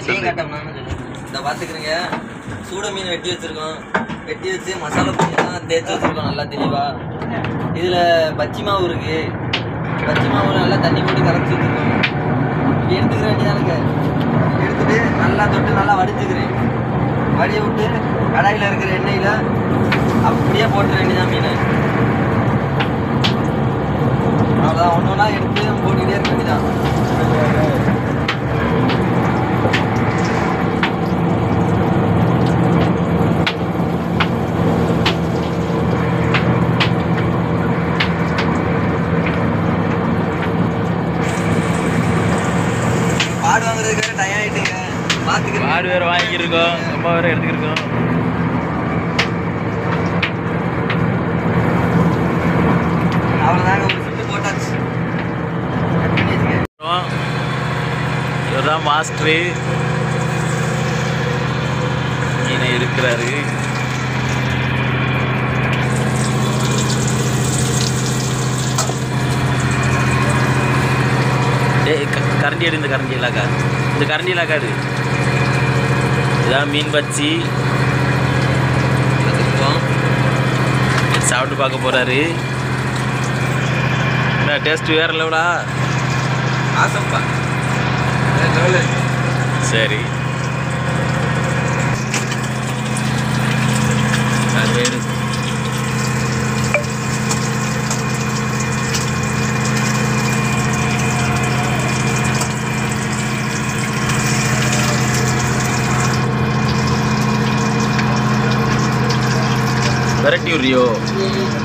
மீன் கட்டம்னான்னு சொல்லு. இந்த பார்த்துக்கிறீங்க சூட மீன் வெட்டி வச்சிருக்கோம் வெட்டி வச்சு மசாலா பொடியெல்லாம் தேய்ச்சி வச்சிருக்கோம் நல்லா தெளிவா இதுல பச்சி மாவு இருக்கு பச்சி மாவு நல்லா தண்ணி போட்டு கரைச்சி வச்சிருக்கோம் இப்படி எடுத்துக்கிற வேண்டியதானுங்க எடுத்துட்டு நல்லா தொட்டு நல்லா வடிச்சுக்கிறேன் வடிய விட்டு கடாயில இருக்கிற எண்ணெயில அப்படியே போட்டுற வேண்டியதான் மீன் அவ்வளோதான் ஒன்று ஒன்றா எடுத்து போட்டுக்கிட்டே இருக்க வேண்டியதான் பாடு வாங்குறதுக்காக டயம் ஆயிட்டுங்க பார்த்துக்கிறேன் மாடு வேற வாங்கியிருக்கோம் அம்மா வேற எடுத்துக்கிருக்கோம் அவ்வளோதாங்க ஒரு சுட்டு போட்டாச்சு கட் பண்ணி வச்சுக்க இவர் தான் மாஸ்டரு மீனை இருக்கிறாரு டேய் க- கரண்டி எடு இந்த கரண்டி இலாக்கா இந்த கரண்டி இலாக்கா எடு இதான் மீன் பச்சி வச்சுருக்கோம் சாப்பிட்டு பார்க்க போறாரு என்ன டேஸ்ட் வேற லெவலா ஆசைப்பா சரி அது எடு. விரட்டி விட்றியோ